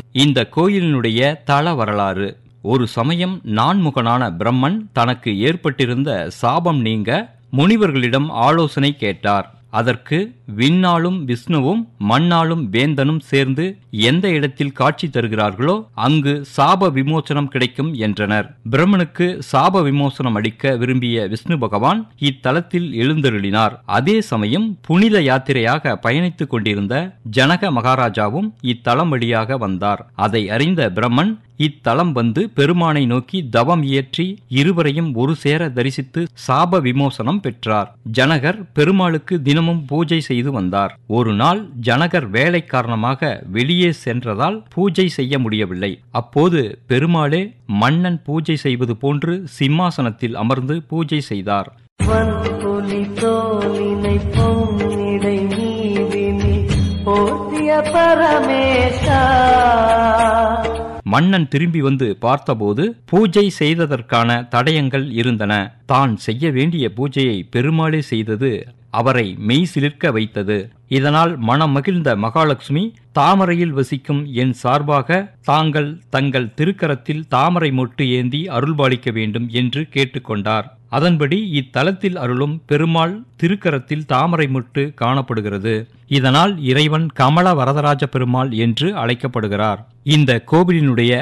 இந்த கோயிலினுடைய தல வரலாறு ஒரு சமயம் நான்முகனான பிரம்மன் தனக்கு ஏற்பட்டிருந்த சாபம் நீங்க முனிவர்களிடம் ஆலோசனை கேட்டார் அதற்கு விண்ணாலும் விஷ்ணுவும் மண்ணாலும் வேந்தனும் சேர்ந்து எந்த இடத்தில் காட்சி தருகிறார்களோ அங்கு சாப விமோசனம் கிடைக்கும் என்றனர் பிரம்மனுக்கு சாப விமோசனம் அளிக்க விரும்பிய விஷ்ணு பகவான் இத்தலத்தில் எழுந்தருளினார் அதே சமயம் புனித யாத்திரையாக பயணித்துக் கொண்டிருந்த ஜனக மகாராஜாவும் இத்தலம் வழியாக வந்தார் அதை அறிந்த பிரம்மன் இத்தலம் வந்து பெருமானை நோக்கி தவம் இயற்றி இருவரையும் ஒரு சேர தரிசித்து சாப விமோசனம் பெற்றார் ஜனகர் பெருமாளுக்கு தினமும் பூஜை செய்து வந்தார் ஒரு நாள் ஜனகர் வேலை காரணமாக வெளியே சென்றதால் பூஜை செய்ய முடியவில்லை அப்போது பெருமாளே மன்னன் பூஜை செய்வது போன்று சிம்மாசனத்தில் அமர்ந்து பூஜை செய்தார் வன்புலி தோலினை பொன்னிடை நீதினி போற்றிய பரமேசா மன்னன் திரும்பி வந்து பார்த்தபோது பூஜை செய்ததற்கான தடயங்கள் இருந்தன தான் செய்ய வேண்டிய பூஜையை பெருமாளே செய்தது அவரை மெய் சிலிர்க்க வைத்தது இதனால் மனம் மகிழ்ந்த மகாலட்சுமி தாமரையில் வசிக்கும் என் சார்பாக தாங்கள் தங்கள் திருக்கரத்தில் தாமரை மொட்டு ஏந்தி அருள்பாலிக்க வேண்டும் என்று கேட்டுக்கொண்டார் அதன்படி இத்தலத்தில் அருளும் பெருமாள் திருக்கரத்தில் தாமரை முட்டு காணப்படுகிறது இதனால் இறைவன் கமல வரதராஜ பெருமாள் என்று அழைக்கப்படுகிறார் இந்த கோவிலினுடைய